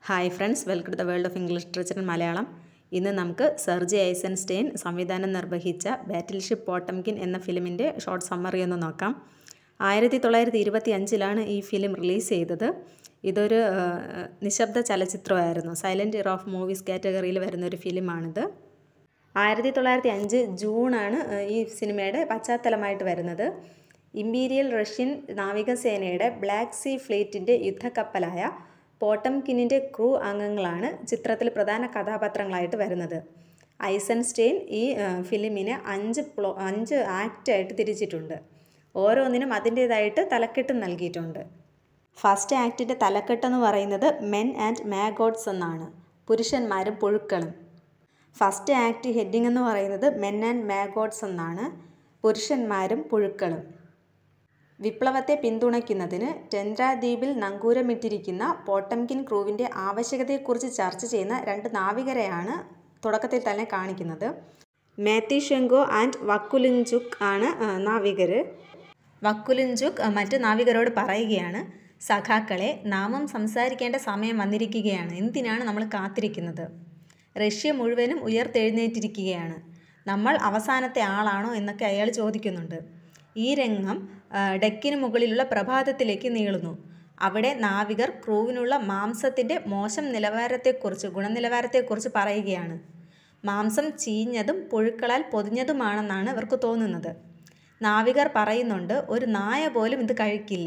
hi friends welcome to the world of English literature in Malayalam ഇന്ന് നമുക്ക് Sergey ഐസൻസ്റ്റെയിൻ സംവിധാനം നിർവഹിച്ച ബാറ്റിൽഷിപ്പ് പോട്ടംകിൻ എന്ന ഫിലിമിൻ്റെ ഷോർട്ട് സമ്മറി ഒന്ന് നോക്കാം ആയിരത്തി തൊള്ളായിരത്തി ഇരുപത്തി അഞ്ചിലാണ് ഈ ഫിലിം റിലീസ് ചെയ്തത് ഇതൊരു ആ, നിശബ്ദ ചലച്ചിത്രമായിരുന്നു സൈലൻറ്റ് ഇയർ ഓഫ് മൂവീസ് കാറ്റഗറിയിൽ വരുന്ന ഒരു ഫിലിമാണിത് ആയിരത്തി തൊള്ളായിരത്തി അഞ്ച് ജൂണാണ് ആ, ഈ സിനിമയുടെ പശ്ചാത്തലമായിട്ട് വരുന്നത് ഇമ്പീരിയൽ റഷ്യൻ നാവികസേനയുടെ ബ്ലാക്ക് സീ ഫ്ലീറ്റിൻ്റെ യുദ്ധക്കപ്പലായ പോട്ടംകിനിൻ്റെ ക്രൂ അംഗങ്ങളാണ് ചിത്രത്തിൽ പ്രധാന കഥാപാത്രങ്ങളായിട്ട് വരുന്നത് ഐസൻസ്റ്റെയിൻ ഈ ആ, ഫിലിമിനെ അഞ്ച് പ്ലോ അഞ്ച് ആക്റ്റായിട്ട് തിരിച്ചിട്ടുണ്ട് ഓരോന്നിനും അതിൻ്റേതായിട്ട് തലക്കെട്ട് നൽകിയിട്ടുണ്ട് ഫസ്റ്റ് ആക്ടിൻ്റെ തലക്കെട്ടെന്ന് പറയുന്നത് മെൻ ആൻഡ് മാഗോഡ്സ് എന്നാണ് പുരുഷന്മാരും പുഴുക്കളും ഫസ്റ്റ് ആക്ട് ഹെഡിങ് എന്ന് പറയുന്നത് മെൻ ആൻഡ് മാഗോഡ്സ് എന്നാണ് പുരുഷന്മാരും പുഴുക്കളും വിപ്ലവത്തെ പിന്തുണയ്ക്കുന്നതിന് ടെൻഡ്രാദ്വീപിൽ നങ്കൂരമിട്ടിരിക്കുന്ന പോട്ടംകിൻ ക്രൂവിൻ്റെ ആവശ്യകതയെക്കുറിച്ച് ചർച്ച ചെയ്യുന്ന രണ്ട് നാവികരെയാണ് തുടക്കത്തിൽ തന്നെ കാണിക്കുന്നത് മാത്തിഷെങ്കോ ആൻഡ് വക്കുലിൻചുക്ക് ആണ് ആ, നാവികർ വക്കുലിൻചുക്ക് ആ, മറ്റ് നാവികരോട് പറയുകയാണ് സഖാക്കളെ നാമം സംസാരിക്കേണ്ട സമയം വന്നിരിക്കുകയാണ് എന്തിനാണ് നമ്മൾ കാത്തിരിക്കുന്നത് റഷ്യ മുഴുവനും ഉയർത്തെഴുന്നേറ്റിരിക്കുകയാണ് നമ്മൾ അവസാനത്തെ ആളാണോ എന്നൊക്കെ അയാൾ ചോദിക്കുന്നുണ്ട് ഈ രംഗം ആ, ഡെക്കിന് മുകളിലുള്ള പ്രഭാതത്തിലേക്ക് നീളുന്നു അവിടെ നാവികർ ക്രൂവിനുള്ള മാംസത്തിൻ്റെ മോശം നിലവാരത്തെക്കുറിച്ച് ഗുണനിലവാരത്തെക്കുറിച്ച് പറയുകയാണ് മാംസം ചീഞ്ഞതും പുഴുക്കളാൽ പൊതിഞ്ഞതുമാണെന്നാണ് ഇവർക്ക് തോന്നുന്നത് നാവികർ പറയുന്നുണ്ട് ഒരു നായ പോലും ഇത് കഴിക്കില്ല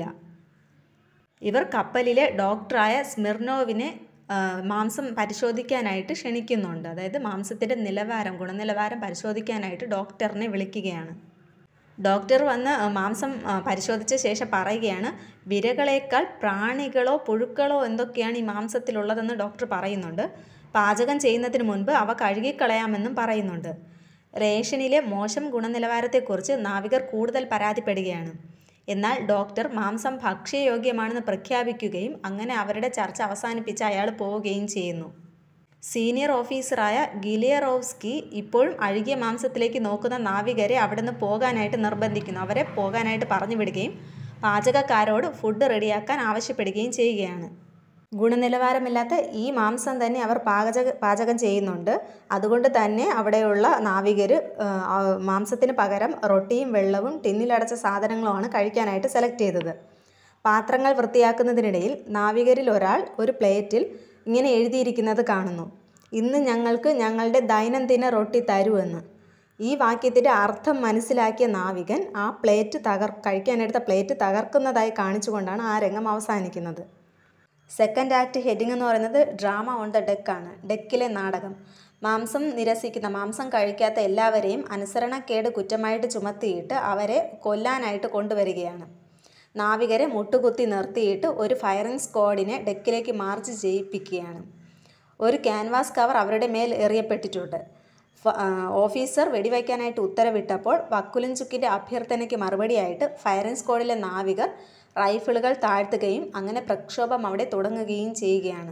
ഇവർ കപ്പലിലെ ഡോക്ടറായ സ്മിർനോവിനെ ആ, മാംസം പരിശോധിക്കാനായിട്ട് ക്ഷണിക്കുന്നുണ്ട് അതായത് മാംസത്തിൻ്റെ നിലവാരം ഗുണനിലവാരം പരിശോധിക്കാനായിട്ട് ഡോക്ടറിനെ വിളിക്കുകയാണ് ഡോക്ടർ വന്ന് ആ, മാംസം ആ, പരിശോധിച്ച ശേഷം പറയുകയാണ് വിരകളേക്കാൾ പ്രാണികളോ പുഴുക്കളോ എന്തൊക്കെയാണ് ഈ മാംസത്തിലുള്ളതെന്ന് ഡോക്ടർ പറയുന്നുണ്ട് പാചകം ചെയ്യുന്നതിന് മുൻപ് അവ കഴുകിക്കളയാമെന്നും പറയുന്നുണ്ട് റേഷനിലെ മോശം ഗുണനിലവാരത്തെക്കുറിച്ച് നാവികർ കൂടുതൽ പരാതിപ്പെടുകയാണ് എന്നാൽ ഡോക്ടർ മാംസം ഭക്ഷ്യയോഗ്യമാണെന്ന് പ്രഖ്യാപിക്കുകയും അങ്ങനെ അവരുടെ ചർച്ച അവസാനിപ്പിച്ച് അയാൾ പോവുകയും ചെയ്യുന്നു സീനിയർ ഓഫീസറായ ഗിലിയറോവ്സ്കി ഇപ്പോഴും അഴുകിയ മാംസത്തിലേക്ക് നോക്കുന്ന നാവികരെ അവിടെ നിന്ന് പോകാനായിട്ട് നിർബന്ധിക്കുന്നു അവരെ പോകാനായിട്ട് പറഞ്ഞു വിടുകയും പാചകക്കാരോട് ഫുഡ് റെഡിയാക്കാൻ ആവശ്യപ്പെടുകയും ചെയ്യുകയാണ് ഗുണനിലവാരമില്ലാത്ത ഈ മാംസം തന്നെ അവർ പാചക പാചകം ചെയ്യുന്നുണ്ട് അതുകൊണ്ട് തന്നെ അവിടെയുള്ള നാവികർ മാംസത്തിന് പകരം റൊട്ടിയും വെള്ളവും ടിന്നിലടച്ച സാധനങ്ങളുമാണ് കഴിക്കാനായിട്ട് സെലക്ട് ചെയ്തത് പാത്രങ്ങൾ വൃത്തിയാക്കുന്നതിനിടയിൽ നാവികരിൽ ഒരാൾ ഒരു പ്ലേറ്റിൽ ഇങ്ങനെ എഴുതിയിരിക്കുന്നത് കാണുന്നു ഇന്ന് ഞങ്ങൾക്ക് ഞങ്ങളുടെ ദൈനംദിന റൊട്ടി തരുമെന്ന് ഈ വാക്യത്തിൻ്റെ അർത്ഥം മനസ്സിലാക്കിയ നാവികൻ ആ പ്ലേറ്റ് തകർ കഴിക്കാനെടുത്ത പ്ലേറ്റ് തകർക്കുന്നതായി കാണിച്ചുകൊണ്ടാണ് ആ രംഗം അവസാനിക്കുന്നത് സെക്കൻഡ് ആക്ട് ഹെഡിങ് എന്ന് പറയുന്നത് ഡ്രാമ ഓൺ ദ ഡെക്കാണ് ഡെക്കിലെ നാടകം മാംസം നിരസിക്കുന്ന മാംസം കഴിക്കാത്ത എല്ലാവരെയും അനുസരണക്കേട് കുറ്റമായിട്ട് ചുമത്തിയിട്ട് അവരെ കൊല്ലാനായിട്ട് കൊണ്ടുവരികയാണ് നാവികരെ മുട്ടുകുത്തി നിർത്തിയിട്ട് ഒരു ഫയറിംഗ് സ്ക്വാഡിനെ ഡെക്കിലേക്ക് മാർച്ച് ചെയ്യിപ്പിക്കുകയാണ് ഒരു ക്യാൻവാസ് കവർ അവരുടെ മേൽ എറിയപ്പെട്ടിട്ടുണ്ട് ഫ- ആ, ഓഫീസർ വെടിവയ്ക്കാനായിട്ട് ഉത്തരവിട്ടപ്പോൾ വക്കുലൻചുക്കിൻ്റെ അഭ്യർത്ഥനയ്ക്ക് മറുപടിയായിട്ട് ഫയറിംഗ് സ്ക്വാഡിലെ നാവികർ റൈഫിളുകൾ താഴ്ത്തുകയും അങ്ങനെ പ്രക്ഷോഭം അവിടെ തുടങ്ങുകയും ചെയ്യുകയാണ്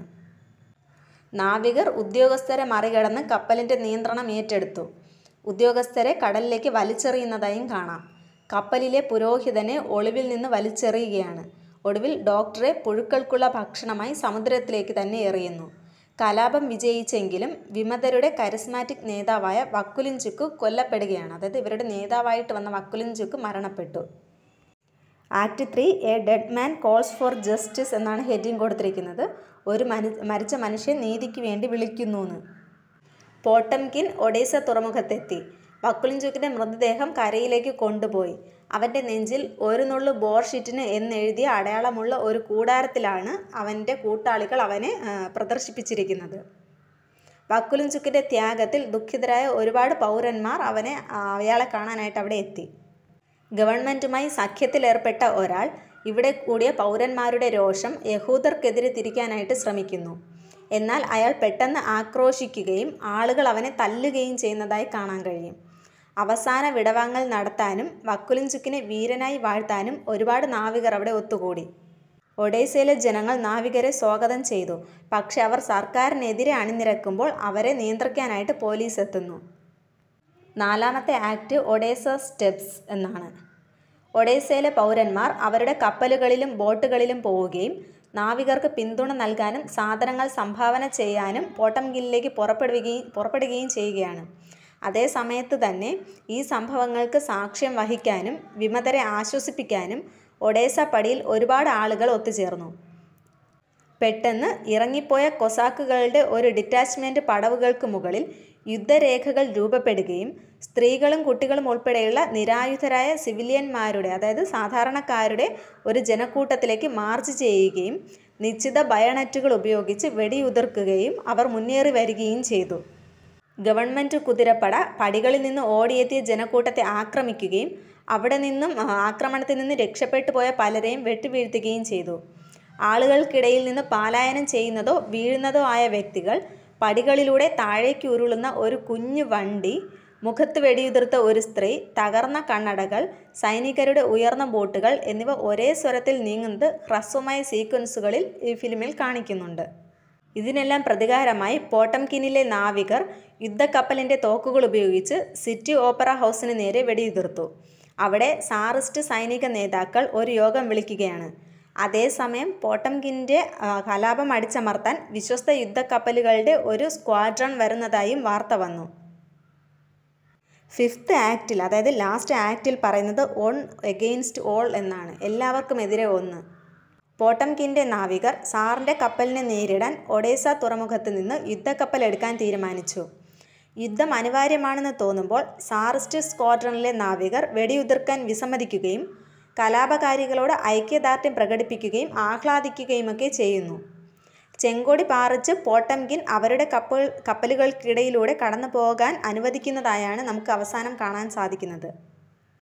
നാവികർ ഉദ്യോഗസ്ഥരെ മറികടന്ന് കപ്പലിൻ്റെ നിയന്ത്രണം ഏറ്റെടുത്തു ഉദ്യോഗസ്ഥരെ കടലിലേക്ക് വലിച്ചെറിയുന്നതായും കാണാം കപ്പലിലെ പുരോഹിതനെ ഒളിവിൽ നിന്ന് വലിച്ചെറിയുകയാണ് ഒടുവിൽ ഡോക്ടറെ പുഴുക്കൾക്കുള്ള ഭക്ഷണമായി സമുദ്രത്തിലേക്ക് തന്നെ എറിയുന്നു കലാപം വിജയിച്ചെങ്കിലും വിമതരുടെ കരിസ്മാറ്റിക് നേതാവായ വക്കുലിൻചുക്ക് കൊല്ലപ്പെടുകയാണ് അതായത് ഇവരുടെ നേതാവായിട്ട് വന്ന വക്കുലിൻചുക്ക് മരണപ്പെട്ടു act three a dead man calls for justice എന്നാണ് ഹെഡിങ് കൊടുത്തിരിക്കുന്നത് ഒരു മനു മരിച്ച മനുഷ്യൻ നീതിക്ക് വേണ്ടി വിളിക്കുന്നു എന്ന് പോട്ടംകിൻ ഒഡീസ തുറമുഖത്തെത്തി വക്കുലിൻചുക്കിൻ്റെ മൃതദേഹം കരയിലേക്ക് കൊണ്ടുപോയി അവൻ്റെ നെഞ്ചിൽ ഒരു നുള്ളു ബോർഷിറ്റിന് എന്നെഴുതിയ അടയാളമുള്ള ഒരു കൂടാരത്തിലാണ് അവൻ്റെ കൂട്ടാളികൾ അവനെ ആ, പ്രദർശിപ്പിച്ചിരിക്കുന്നത് വക്കുലിൻചുക്കിൻ്റെ ത്യാഗത്തിൽ ദുഃഖിതരായ ഒരുപാട് പൗരന്മാർ അവനെ ആ, അയാളെ കാണാനായിട്ട് അവിടെ എത്തി ഗവൺമെൻറ്റുമായി സഖ്യത്തിലേർപ്പെട്ട ഒരാൾ ഇവിടെ കൂടിയ പൗരന്മാരുടെ രോഷം യഹൂദർക്കെതിരെ തിരിക്കാനായിട്ട് ശ്രമിക്കുന്നു എന്നാൽ അയാൾ പെട്ടെന്ന് ആക്രോശിക്കുകയും ആളുകൾ അവനെ തല്ലുകയും ചെയ്യുന്നതായി കാണാൻ കഴിയും അവസാന വിടവാങ്ങൽ നടത്താനും വക്കുലിൻചുക്കിനെ വീരനായി വാഴ്ത്താനും ഒരുപാട് നാവികർ അവിടെ ഒത്തുകൂടി ഒഡേസയിലെ ജനങ്ങൾ നാവികരെ സ്വാഗതം ചെയ്തു പക്ഷെ അവർ സർക്കാരിനെതിരെ അണിനിരക്കുമ്പോൾ അവരെ നിയന്ത്രിക്കാനായിട്ട് പോലീസ് എത്തുന്നു നാലാമത്തെ ആക്ട് ഒഡേസ സ്റ്റെപ്സ് എന്നാണ് ഒഡേസയിലെ പൗരന്മാർ അവരുടെ കപ്പലുകളിലും ബോട്ടുകളിലും പോവുകയും നാവികർക്ക് പിന്തുണ നൽകാനും സാധനങ്ങൾ സംഭാവന ചെയ്യാനും പോട്ടംകില്ലിലേക്ക് പുറപ്പെടുകയും പുറപ്പെടുകയും ചെയ്യുകയാണ് അതേ സമയത്ത് തന്നെ ഈ സംഭവങ്ങൾക്ക് സാക്ഷ്യം വഹിക്കാനും വിമതരെ ആശ്വസിപ്പിക്കാനും ഒഡേസ പടിയിൽ ഒരുപാട് ആളുകൾ ഒത്തുചേർന്നു പെട്ടെന്ന് ഇറങ്ങിപ്പോയ കൊസാക്കുകളുടെ ഒരു ഡിറ്റാച്ച്മെൻറ്റ് പടവുകൾക്ക് മുകളിൽ യുദ്ധരേഖകൾ രൂപപ്പെടുകയും സ്ത്രീകളും കുട്ടികളും ഉൾപ്പെടെയുള്ള നിരായുധരായ സിവിലിയന്മാരുടെ അതായത് സാധാരണക്കാരുടെ ഒരു ജനക്കൂട്ടത്തിലേക്ക് മാർച്ച് ചെയ്യുകയും നിശ്ചിത ബയണറ്റുകൾ ഉപയോഗിച്ച് വെടിയുതിർക്കുകയും അവർ മുന്നേറി വരികയും ചെയ്തു ഗവൺമെൻറ് കുതിരപ്പട പടികളിൽ നിന്ന് ഓടിയെത്തിയ ജനക്കൂട്ടത്തെ ആക്രമിക്കുകയും അവിടെ നിന്നും ആക്രമണത്തിൽ നിന്ന് രക്ഷപ്പെട്ടു പോയ പലരെയും വെട്ടിവീഴ്ത്തുകയും ചെയ്തു ആളുകൾക്കിടയിൽ നിന്ന് പാലായനം ചെയ്യുന്നതോ വീഴുന്നതോ ആയ വ്യക്തികൾ പടികളിലൂടെ താഴേക്ക് ഉരുളുന്ന ഒരു കുഞ്ഞു വണ്ടി മുഖത്ത് വെടിയുതിർത്ത ഒരു സ്ത്രീ തകർന്ന കണ്ണടകൾ സൈനികരുടെ ഉയർന്ന ബോട്ടുകൾ എന്നിവ ഒരേ സ്വരത്തിൽ നീങ്ങുന്നത് ഹ്രസ്വമായ സീക്വൻസുകളിൽ ഈ ഫിലിമിൽ കാണിക്കുന്നുണ്ട് ഇതിനെല്ലാം പ്രതികാരമായി പോട്ടംകിനിലെ നാവികർ യുദ്ധക്കപ്പലിൻ്റെ തോക്കുകൾ ഉപയോഗിച്ച് സിറ്റി ഓപ്പറ ഹൗസിന് നേരെ വെടിയുതിർത്തു അവിടെ സാറിസ്റ്റ് സൈനിക നേതാക്കൾ ഒരു യോഗം വിളിക്കുകയാണ് അതേസമയം പോട്ടംകിൻ്റെ കലാപം അടിച്ചമർത്താൻ വിശ്വസ്ത യുദ്ധക്കപ്പലുകളുടെ ഒരു സ്ക്വാഡ്രൺ വരുന്നതായും വാർത്ത വന്നു ഫിഫ്ത്ത് ആക്റ്റിൽ അതായത് ലാസ്റ്റ് ആക്റ്റിൽ പറയുന്നത് ഓൺ എഗെയിൻസ്റ്റ് ഓൾ എന്നാണ് എല്ലാവർക്കും എതിരെ ഒന്ന് പോട്ടംകിൻ്റെ നാവികർ സാറിൻ്റെ കപ്പലിനെ നേരിടാൻ ഒഡേസ തുറമുഖത്ത് നിന്ന് യുദ്ധക്കപ്പൽ എടുക്കാൻ തീരുമാനിച്ചു യുദ്ധം അനിവാര്യമാണെന്ന് തോന്നുമ്പോൾ സാറിസ്റ്റ് സ്ക്വാഡ്രണിലെ നാവികർ വെടിയുതിർക്കാൻ വിസമ്മതിക്കുകയും കലാപകാരികളോട് ഐക്യദാർഢ്യം പ്രകടിപ്പിക്കുകയും ആഹ്ലാദിക്കുകയുമൊക്കെ ചെയ്യുന്നു ചെങ്കൊടി പാറിച്ച് പോട്ടംകിൻ അവരുടെ കപ്പൽ കപ്പലുകൾക്കിടയിലൂടെ കടന്നു പോകാൻ അനുവദിക്കുന്നതായാണ് നമുക്ക് അവസാനം കാണാൻ സാധിക്കുന്നത്